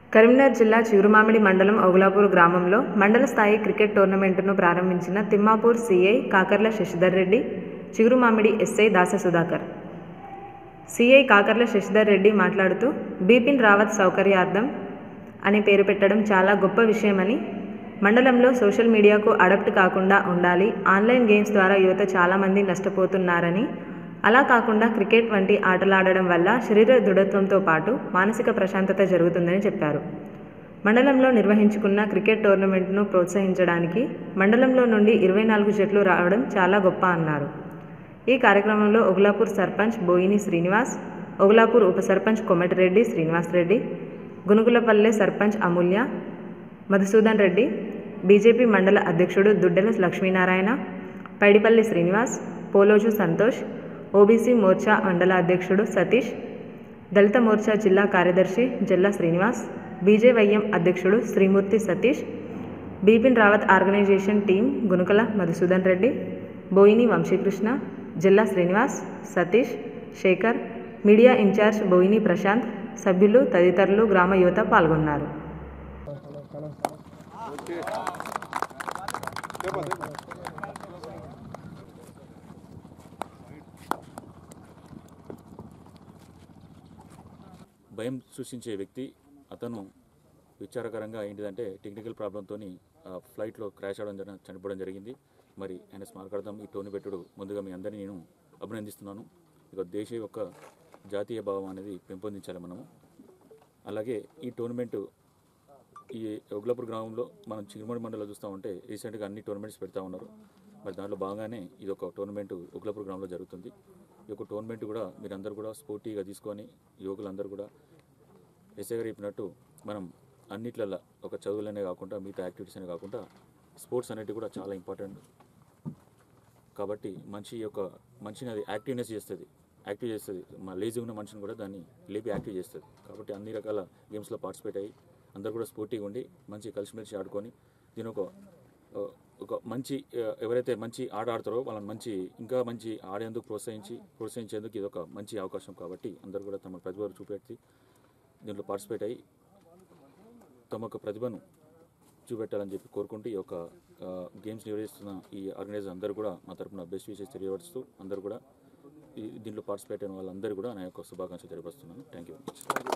కరీంనగర్ జిల్లా చిగురుమామిడి మండలం ఓగులాపూర్ గ్రామంలో మండల స్థాయి క్రికెట్ టోర్నమెంటును ప్రారంభించిన Timmapur CI Kakarla Shashidhar Reddy Chigurumamidi SI Dasa Sudhakar CI Kakarla Shashidhar Reddy మాట్లాడుతూ బిపిన్ రావత్ సౌకర్యార్థం అని పేరు పెట్టడం చాలా గొప్ప విషయమని మండలంలో సోషల్ మీడియాకు అడప్ట్ కాకుండా ఉండాలి ఆన్లైన్ గేమ్స్ ద్వారా యువత చాలామంది నష్టపోతున్నారని అలా కాకుండా క్రికెట్ వంటి ఆటలాడడం వల్ల శరీర దృఢత్వంతో పాటు మానసిక ప్రశాంతత జరుగుతుందని చెప్పారు మండలంలో నిర్వహించుకున్న క్రికెట్ టోర్నమెంట్ను ప్రోత్సహించడానికి మండలంలో నుండి ఇరవై నాలుగు జట్లు రావడం చాలా గొప్ప అన్నారు ఈ కార్యక్రమంలో ఒగులాపూర్ సర్పంచ్ బోయిని శ్రీనివాస్ ఒగులాపూర్ ఉప సర్పంచ్ కొమటిరెడ్డి శ్రీనివాస్ రెడ్డి గునుగులపల్లె సర్పంచ్ అమూల్య మధుసూదన్ రెడ్డి బీజేపీ మండల అధ్యక్షుడు దుడ్డెల లక్ష్మీనారాయణ పైడిపల్లి శ్రీనివాస్ పోలోజు సంతోష్ ఓబీసీ మోర్చా మండల అధ్యక్షుడు సతీష్ దళిత మోర్చా జిల్లా కార్యదర్శి జల్లా శ్రీనివాస్ బీజేవైఎం అధ్యక్షుడు Srimurthy Satish Bipin Rawat organisation team Gunukala Madhusudan Reddy Boini Vamsikrishna Jilla Srinivas Satish Shekhar media incharge Boini Prashanth సభ్యులు తదితరులు గ్రామ యువత పాల్గొన్నారు భయం సృష్టించే వ్యక్తి అతను విచారకరంగా ఏంటిదంటే టెక్నికల్ ప్రాబ్లంతో ఫ్లైట్లో క్రాష్ అవడం జర చనిపోవడం జరిగింది మరి ఆయన స్మారకార్థం ఈ టోర్నీ పెట్టుడు ముందుగా మీ అందరినీ నేను అభినందిస్తున్నాను ఇక దేశ యొక్క జాతీయ భావం అనేది పెంపొందించాలి మనము అలాగే ఈ టోర్నమెంట్ ఈ ఒగ్లాపూర్ గ్రామంలో మనం చిరుమడి మండలం చూస్తూ ఉంటే రీసెంట్గా అన్ని టోర్నమెంట్స్ పెడతా ఉన్నారు మరి దాంట్లో భాగంగానే ఇది ఒక టోర్నమెంట్ ఒగ్లాపూర్ గ్రామంలో జరుగుతుంది ఈ యొక్క టోర్నమెంట్ కూడా మీరందరూ కూడా స్పోర్టీగా తీసుకొని యువకులందరూ కూడా ఎస్ఐ గారు చెప్పినట్టు మనం అన్నిట్లల్లో ఒక చదువులనే కాకుండా మిగతా యాక్టివిటీస్ అనే కాకుండా స్పోర్ట్స్ అనేటివి కూడా చాలా ఇంపార్టెంట్ కాబట్టి మంచి యొక్క మంచిని అది యాక్టివ్నెస్ చేస్తుంది యాక్టివ్ చేస్తుంది మా లేజీ ఉన్న మనిషిని కూడా దాన్ని లేపి యాక్టివ్ చేస్తుంది కాబట్టి అన్ని రకాల గేమ్స్లో పార్టిసిపేట్ అయ్యి అందరు కూడా స్పోర్టీగా ఉండి మంచి కలిసిమెలిసి ఆడుకొని దీని ఒక ఒక మంచి ఆ, ఎవరైతే మంచి ఆట ఆడతారో వాళ్ళని మంచి ఇంకా మంచి ఆడేందుకు ప్రోత్సహించి ప్రోత్సహించేందుకు ఇది ఒక మంచి అవకాశం కాబట్టి అందరూ కూడా తమ ప్రతిభ చూపెట్టి దీంట్లో పార్టిసిపేట్ అయ్యి తమ యొక్క ప్రతిభను చూపెట్టాలని చెప్పి కోరుకుంటూ ఈ యొక్క ఆ, గేమ్స్ నిర్వహిస్తున్న ఈ ఆర్గనైజర్ అందరూ కూడా మా తరపున బెస్ట్ విషెస్ తెలియపరుస్తూ అందరూ కూడా ఈ దీంట్లో పార్టిసిపేట్ అయిన వాళ్ళందరూ కూడా నా యొక్క శుభాకాంక్షలు తెలియపరుస్తున్నాను థ్యాంక్ యూ